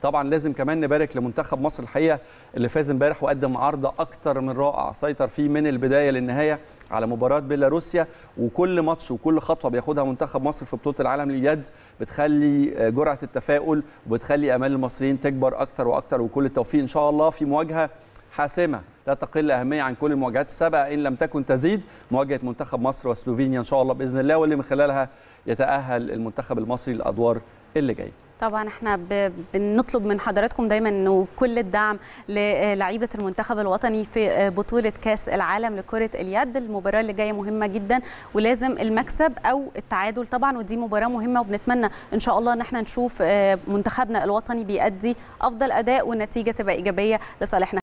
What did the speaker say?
طبعا لازم كمان نبارك لمنتخب مصر الحقيقه اللي فاز امبارح وقدم عرض اكتر من رائع سيطر فيه من البدايه للنهايه على مباراه بيلاروسيا وكل ماتش وكل خطوه بياخدها منتخب مصر في بطوله العالم لليد بتخلي جرعه التفاؤل وبتخلي امال المصريين تكبر اكتر واكتر وكل التوفيق ان شاء الله في مواجهه حاسمه لا تقل اهميه عن كل المواجهات السابقه ان لم تكن تزيد مواجهه منتخب مصر وسلوفينيا ان شاء الله باذن الله واللي من خلالها يتاهل المنتخب المصري للادوار اللي جايه طبعا احنا ب... بنطلب من حضراتكم دايما انه كل الدعم للعيبه المنتخب الوطني في بطوله كاس العالم لكره اليد المباراه اللي جايه مهمه جدا ولازم المكسب او التعادل طبعا ودي مباراه مهمه وبنتمنى ان شاء الله ان احنا نشوف منتخبنا الوطني بيأدي افضل اداء والنتيجه تبقى ايجابيه لصالحنا